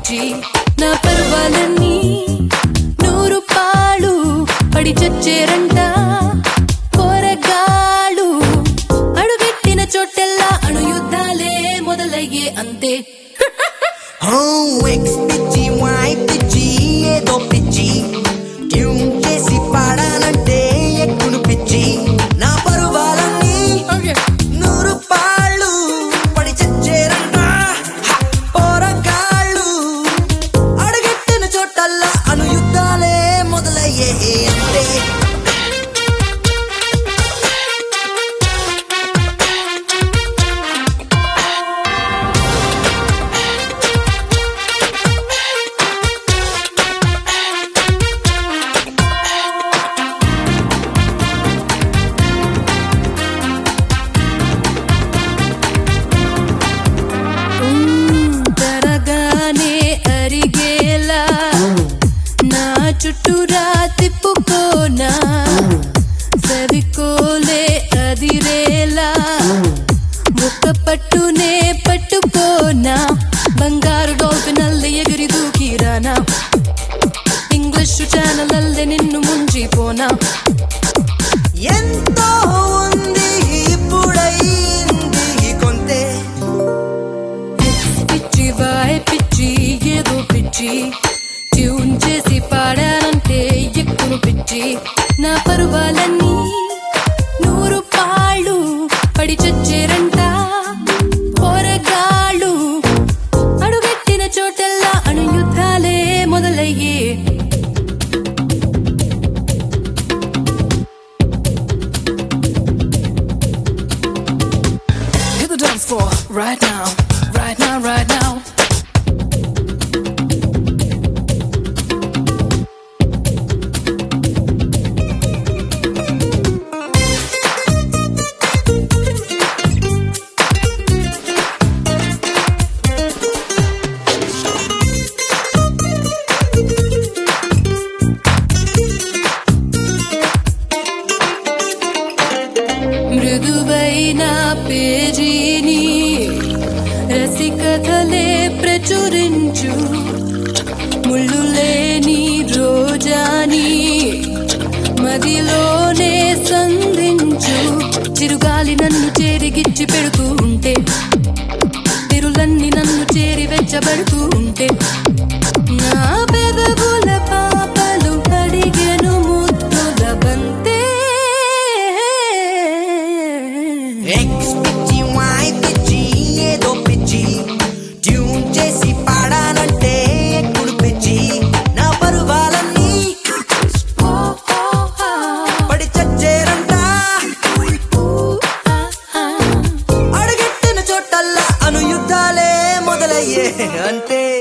పిచ్చి నా పర్వాలన్నీ నూరు పాలు పడి చచ్చేరంట పోరగాళ్ళు అడుగెట్టిన చోటెల్లా అణు యుద్ధాలే మొదలయ్యే అంతే ఎక్స్ పిచ్చి వై పిచ్చి ఏదో పిచ్చి ట్యూన్ చేసి పాడానంటే ఎక్కును పిచ్చి నా పరువాలన్నీ నూరు పాళ్ళు పడి చచ్చేరంట హ! పోరగాళ్ళు అడుగెట్టిన చోటల్లా అణు యుద్ధాలే మొదలయ్యే అంతే ఉమ్, తరగానే అరిగేలా నా చుట్టూరా తిప్పుకోనా సరికోలే అదిరేలా ఒక్క పట్టునే పట్టుకోనా బంగారు డాల్ఫిన్ అల్లి ఎగిరి దూకిరానా ఇంగ్లీష్ ఛానల్ అల్లె నిన్ను ముంచిపోనా ఎంతో ఉంది ఇప్పుడైంది కొంతే పిచ్చి వాయ్ పిచ్చి ఏదో పిచ్చి ట్యూన్ చేసి పాడానంటే ఎక్కువ పిచ్చి నా పరువాలన్నీ నూరు పాళ్ళు పడి చచ్చేరంట పోరగాళ్ళు అడుగెట్టిన చోటల్లా అణు యుద్ధాలే మొదలయ్యే Hit the dance floor right now, right now, right now. మృదువైన పేజీని రసికథలే ప్రచురించు ముళ్ళు లేని రోజాని మదిలోనే సంధించు చిరుగాలి నన్ను చేరిగిచ్చి పెడుతూ ఉంటే తిరులన్నీ నన్ను చేరి వెచ్చబడుతూ ఉంటే నా పెదవుల పాపలు అడిగెను ముద్దుల బంతే ఎక్స్ పిచ్చి వై పిచ్చి ఏదో పిచ్చి ట్యూన్ చేసి పాడానంటే ఎక్కుడు పిచ్చి నా పరువాలన్నీ పడి చచ్చేరంట అడుగెట్టిన చోటల్లా అను యుద్ధాలే మొదలయ్యే అంతే